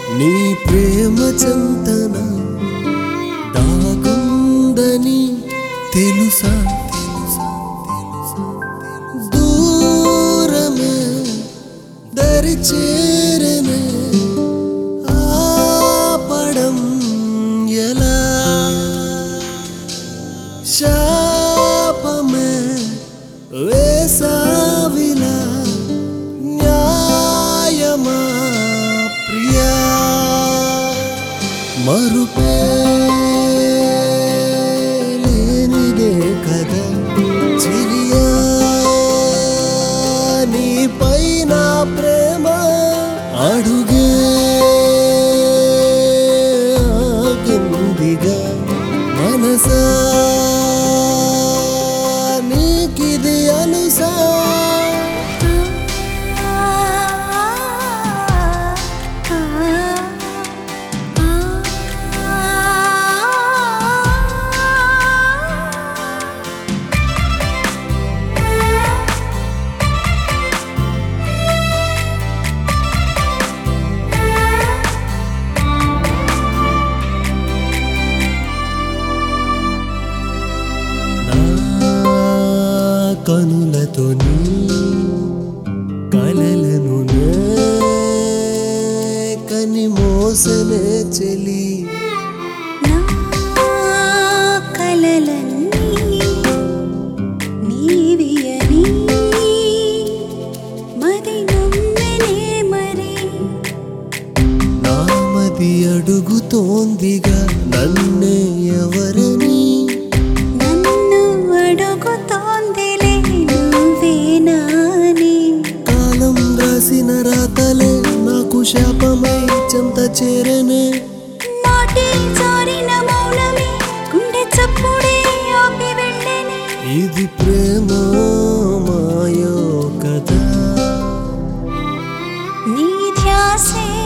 నీ ప్రేమ చంతన దాగుందని తెలుసా దూరమే దరి చేరనే ఆపడం ఎలా శాపమే వేసావిలా న్యాయమా ప్రియా మరుపే లేనిదే కదా చిలియా నీపై నా ప్రేమ అడుగే ఆగిందిగా మనసా నీకిది అనుసా నా కనులతో నీ కలలను నే కని మోసమే చెలి నామది అడుగుతోందిగా నన్నే ఎవరని కాలం రాసిన రాతలే నాకు శాపమై చెంత చేరనే ఇది ప్రేమ మాయో కదా నీ ధ్యాసే